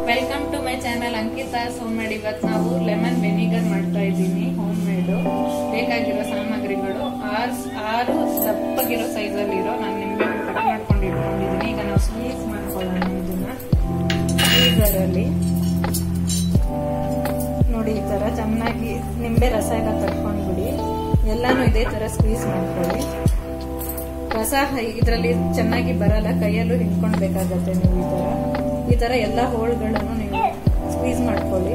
welcome to my channel Ankita home made ಇವತ್ತು ನಾವು lemon vinegar ಮಾಡ್ತಾ ಇದ್ದೀನಿ ಹೋಮ್ ಮೇಡು ಬೇಕಾಗಿರೋ ಸಾಮಗ್ರಿಗಳು ಆರು ಆರು ದಪ್ಪಗಿರೋ ಸೈಜಲ್ಲಿರೋ ನಾನು ನಿಂಬೆ ಕಟ್ ಮಾಡ್ಕೊಂಡು ಇಟ್ಕೊಂಡಿದ್ದೀನಿ ಈಗ ನಾವು ಸ್ಕ್ವೀಸ್ ಮಾಡ್ಕೊಳ್ಳೋಣ ಇದನ್ನ ಫ್ರೀಸರಲ್ಲಿ ನೋಡಿ ಈ ತರ ಚೆನ್ನಾಗಿ ನಿಂಬೆ ರಸ ಎಲ್ಲ ತಡ್ಕೊಂಡ್ಬಿಡಿ ಎಲ್ಲಾನು ಇದೇ ತರ ಸ್ಕ್ವೀಸ್ ಮಾಡ್ಕೊಳ್ಳಿ ರಸ ಇದರಲ್ಲಿ ಚೆನ್ನಾಗಿ ಬರಲ್ಲ ಕೈಯಲ್ಲೂ ಹಿಂಡ್ಕೊಳ್ಬೇಕಾಗತ್ತೆ ನೀವು ಈ ತರ ಈ ತರ ಎಲ್ಲ ಹೋಳ್ಗಳನ್ನು ನೀವು ಸ್ಕ್ವೀಸ್ ಮಾಡ್ಕೊಳ್ಳಿ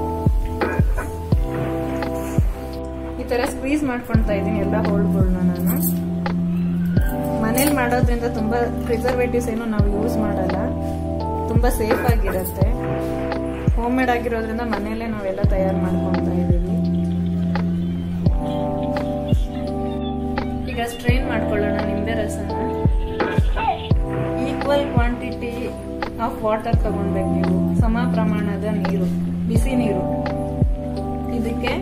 ಈ ತರ ಸ್ಕ್ವೀಸ್ ಮಾಡ್ಕೊಳ್ತಾ ಇದ್ದೀನಿ ಎಲ್ಲ ಹೋಳ್ಗಳನ್ನ ನಾನು ಮನೇಲಿ ಮಾಡೋದ್ರಿಂದ ತುಂಬಾ ಪ್ರಿಸರ್ವೇಟಿವ್ಸ್ ಏನು ನಾವು ಯೂಸ್ ಮಾಡಲ್ಲ ತುಂಬಾ ಸೇಫ್ ಆಗಿರುತ್ತೆ ಹೋಮ್ ಮೇಡ್ ಆಗಿರೋದ್ರಿಂದ ಮನೆಯಲ್ಲೇ ನಾವೆಲ್ಲ ತಯಾರು ಮಾಡ್ಕೊತಾ ಇದ್ದೀವಿ ಈಗ ಸ್ಟ್ರೈನ್ ಮಾಡ್ಕೊಳ್ಳೋಣ ನಿಂಬೆ ರಸನ ಈಕ್ವಲ್ ಕ್ವಾಂಟಿಟಿ ಆಫ್ ವಾಟರ್ ತಗೊಳ್ಬೇಕು ನೀವು ಸಮ ಪ್ರಮಾಣದ ನೀರು ಬಿಸಿ ನೀರು ಇದಕ್ಕೆ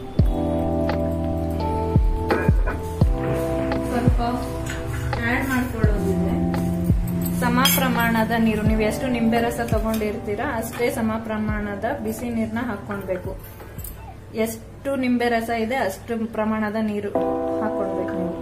ಸ್ವಲ್ಪ ಆಡ್ ಮಾಡ್ಕೊಳ್ಳೋದಿದೆ ಸಮ ಪ್ರಮಾಣದ ನೀರು ನೀವು ಎಷ್ಟು ನಿಂಬೆ ರಸ ತಗೊಂಡಿರ್ತೀರಾ ಅಷ್ಟೇ ಸಮ ಪ್ರಮಾಣದ ಬಿಸಿ ನೀರನ್ನ ಹಾಕೊಳ್ಬೇಕು ಎಷ್ಟು ನಿಂಬೆ ರಸ ಇದೆ ಅಷ್ಟು ಪ್ರಮಾಣದ ನೀರು ಹಾಕೊಳ್ಬೇಕು ನೀವು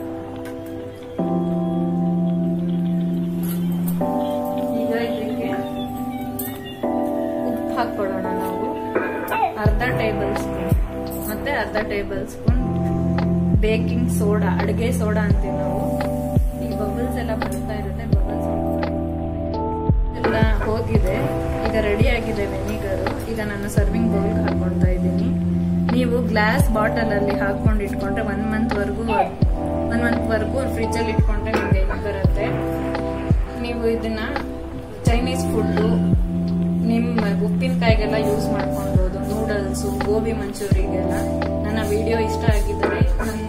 ಈಗ ಇದಕ್ಕೆ ಉಪ್ಪು ಹಾಕೊಳ್ಳೋಣ ನಾವು ಅರ್ಧ ಟೇಬಲ್ ಸ್ಪೂನ್ ಮತ್ತೆ ಅರ್ಧ ಟೇಬಲ್ ಸ್ಪೂನ್ ಬೇಕಿಂಗ್ ಸೋಡಾ ಅಡುಗೆ ಸೋಡಾ ಅಂತೀವಿ ನಾವು ಈಗ ಬಬಲ್ಸ್ ಎಲ್ಲ ಬರ್ತಾ ಇರುತ್ತೆ ಬಬಲ್ಸ್ ಎಲ್ಲ ಹೋಗಿದೆ ಈಗ ರೆಡಿ ಆಗಿದೆ ವೆನಿಗರು ಈಗ ನಾನು ಸರ್ವಿಂಗ್ ಬೌಲ್ಗೆ ಹಾಕೊಳ್ತಾ ಇದ್ದೀನಿ ನೀವು ಗ್ಲಾಸ್ ಬಾಟಲ್ ಅಲ್ಲಿ ಹಾಕೊಂಡು ಇಟ್ಕೊಂಡ್ರೆ ಒನ್ ಮಂತ್ ವರ್ಗೂ ಒನ್ ಮಂತ್ ವರ್ಗೂ ಫ್ರಿಜ್ ಅಲ್ಲಿ ಇಟ್ಕೊಂಡ್ರೆ ನಿಮ್ಗೆ ಹೇಗೆ ಬರುತ್ತೆ ನೀವು ಇದನ್ನ ಚೈನೀಸ್ ಫುಡ್ಡು ನಿಮ್ಮ ಉಪ್ಪಿನಕಾಯಿಗೆಲ್ಲ ಯೂಸ್ ಮಾಡ್ಕೊಳ್ಬೋದು ನೂಡಲ್ಸು ಗೋಬಿ ಮಂಚೂರಿಗೆಲ್ಲ ನನ್ನ ವಿಡಿಯೋ ಇಷ್ಟ ಆಗಿದ್ದರೆ ನನ್ನ